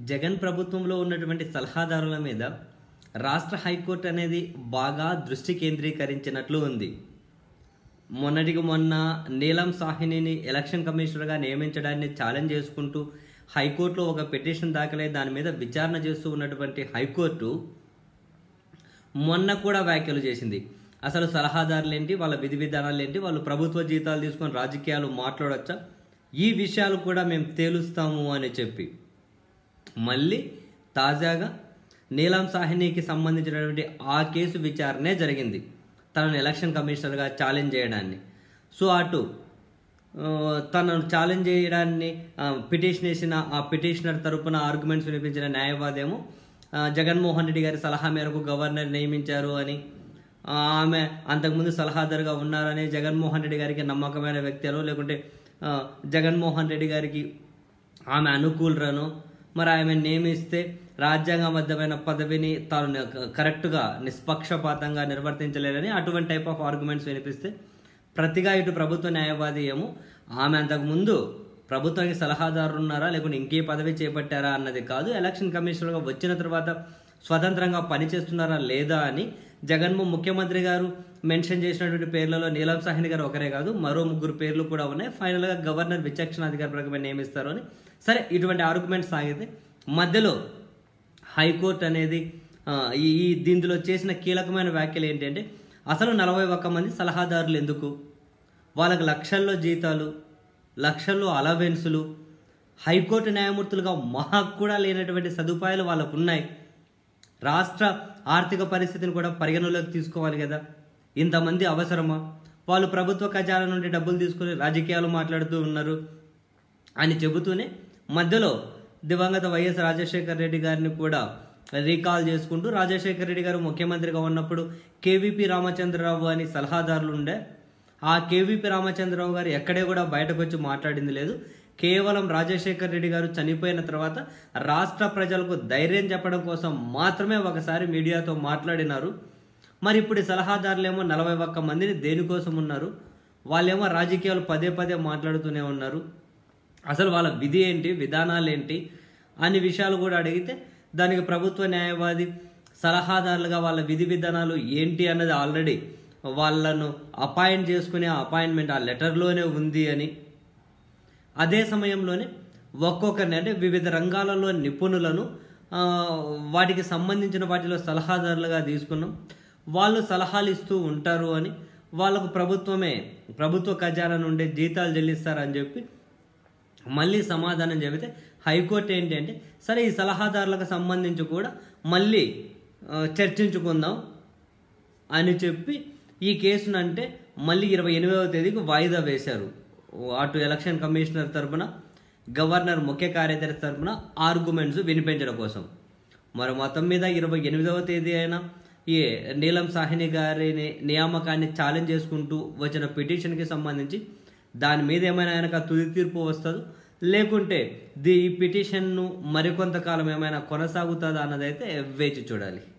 జగన్ ప్రభుత్వంలో ఉన్నటువంటి సలహాదారుల మీద రాష్ట్ర హైకోర్టు అనేది బాగా దృష్టి కేంద్రీకరించినట్లు ఉంది మొన్నటికి మొన్న నీలం సాహినిని ఎలక్షన్ కమిషనర్గా నియమించడాన్ని ఛాలెంజ్ చేసుకుంటూ హైకోర్టులో ఒక పిటిషన్ దాఖలై దాని మీద విచారణ చేస్తూ ఉన్నటువంటి హైకోర్టు మొన్న కూడా వ్యాఖ్యలు చేసింది అసలు సలహాదారులు ఏంటి వాళ్ళ విధి విధానాలు ఏంటి వాళ్ళు ప్రభుత్వ జీతాలు తీసుకొని రాజకీయాలు మాట్లాడొచ్చా ఈ విషయాలు కూడా మేము తేలుస్తాము అని చెప్పి మళ్ళీ తాజాగా నీలం సాహినీకి సంబంధించినటువంటి ఆ కేసు విచారణే జరిగింది తనను ఎలక్షన్ కమిషనర్గా ఛాలెంజ్ చేయడాన్ని సో అటు ఆ, తనను ఛాలెంజ్ చేయడాన్ని ఆ, పిటిషన్ వేసిన ఆ పిటిషనర్ తరపున ఆర్గ్యుమెంట్స్ వినిపించిన న్యాయవాదేమో ఆ, జగన్మోహన్ రెడ్డి గారి సలహా మేరకు గవర్నర్ నియమించారు అని ఆ, ఆమె అంతకుముందు సలహాదారుగా ఉన్నారని జగన్మోహన్ రెడ్డి గారికి నమ్మకమైన వ్యక్తి అనో లేకుంటే ఆ, జగన్మోహన్ రెడ్డి గారికి ఆమె అనుకూలరను మరి ఆమె నియమిస్తే రాజ్యాంగబద్ధమైన పదవిని తాను ని- కరెక్ట్గా నిష్పక్షపాతంగా నిర్వర్తించలేరని అటువంటి టైప్ ఆఫ్ ఆర్గ్యుమెంట్స్ వినిపిస్తే ప్రతిగా ఇటు ప్రభుత్వ న్యాయవాది ఏమో ఆమె అంతకుముందు ప్రభుత్వానికి సలహాదారు ఉన్నారా లేకుంటే ఇంకే పదవి చేపట్టారా అన్నది కాదు ఎలక్షన్ కమిషనర్గా వచ్చిన తర్వాత స్వతంత్రంగా పనిచేస్తున్నారా లేదా అని జగన్మోహన్ ముఖ్యమంత్రి గారు మెన్షన్ చేసినటువంటి పేర్లలో నీలం సాహ్ని గారు ఒకరే కాదు మరో ముగ్గురు పేర్లు కూడా ఉన్నాయి ఫైనల్గా గవర్నర్ విచక్షణ అధికార ప్రకారం నియమిస్తారు అని సరే ఇటువంటి ఆర్గ్యుమెంట్ సాగితే మధ్యలో హైకోర్టు అనేది ఆ, ఈ ఈ దీంట్లో చేసిన కీలకమైన వ్యాఖ్యలు ఏంటంటే అసలు నలభై ఒక్క మంది సలహాదారులు ఎందుకు వాళ్ళకి లక్షల్లో జీతాలు లక్షల్లో అలవెన్సులు హైకోర్టు న్యాయమూర్తులుగా మాకు కూడా లేనటువంటి సదుపాయాలు వాళ్ళకు ఉన్నాయి రాష్ట్ర ఆర్థిక పరిస్థితిని కూడా పరిగణలోకి తీసుకోవాలి కదా ఇంతమంది అవసరమా వాళ్ళు ప్రభుత్వ ఖజానా నుండి డబ్బులు తీసుకుని రాజకీయాలు మాట్లాడుతూ ఉన్నారు అని చెబుతూనే మధ్యలో దివంగత వైఎస్ రాజశేఖర్ రెడ్డి గారిని కూడా రీకాల్ చేసుకుంటూ రాజశేఖర్ రెడ్డి గారు ముఖ్యమంత్రిగా ఉన్నప్పుడు కేవీపీ రామచంద్రరావు అని సలహాదారులు ఉండే ఆ కేవీపీ రామచంద్రరావు గారు ఎక్కడే కూడా బయటకు వచ్చి మాట్లాడింది లేదు కేవలం రాజశేఖర్ రెడ్డి గారు చనిపోయిన తర్వాత రాష్ట్ర ప్రజలకు ధైర్యం చెప్పడం కోసం మాత్రమే ఒకసారి మీడియాతో మాట్లాడినారు మరి ఇప్పుడు ఈ సలహాదారులేమో నలభై ఒక్క మందిని దేనికోసం ఉన్నారు వాళ్ళేమో రాజకీయాలు పదే పదే మాట్లాడుతూనే ఉన్నారు అసలు వాళ్ళ విధి ఏంటి విధానాలు ఏంటి అనే విషయాలు కూడా అడిగితే దానికి ప్రభుత్వ న్యాయవాది సలహాదారులుగా వాళ్ళ విధి విధానాలు ఏంటి అన్నది ఆల్రెడీ వాళ్ళను అపాయింట్ చేసుకునే ఆ అపాయింట్మెంట్ ఆ లెటర్లోనే ఉంది అని అదే సమయంలోనే ఒక్కొక్కరిని అంటే వివిధ రంగాలలో నిపుణులను ఆ, వాటికి సంబంధించిన వాటిలో సలహాదారులుగా తీసుకున్నాం వాళ్ళు సలహాలు ఇస్తూ ఉంటారు అని వాళ్ళకు ప్రభుత్వమే ప్రభుత్వ ఖజానా నుండి జీతాలు చెల్లిస్తారని చెప్పి మళ్ళీ సమాధానం చెబితే హైకోర్టు ఏంటి అంటే సరే ఈ సలహాదారులకు సంబంధించి కూడా మళ్ళీ ఆ, చర్చించుకుందాం అని చెప్పి ఈ కేసును అంటే మళ్ళీ ఇరవై ఎనిమిదవ తేదీకి వాయిదా వేశారు అటు ఎలక్షన్ కమిషనర్ తరపున గవర్నర్ ముఖ్య కార్యదర్శి తరపున ఆర్గ్యుమెంట్స్ వినిపించడం కోసం మరి మొత్తం మీద ఇరవై ఎనిమిదవ తేదీ అయినా ఈ నీలం సాహిని గారిని నియామకాన్ని ఛాలెంజ్ చేసుకుంటూ వచ్చిన పిటిషన్కి సంబంధించి దాని మీద ఏమైనా ఆయనకు ఆ తుది తీర్పు వస్తుందో లేకుంటే ది ఈ పిటిషన్ను మరికొంతకాలం ఏమైనా కొనసాగుతుందా అన్నదైతే వేచి చూడాలి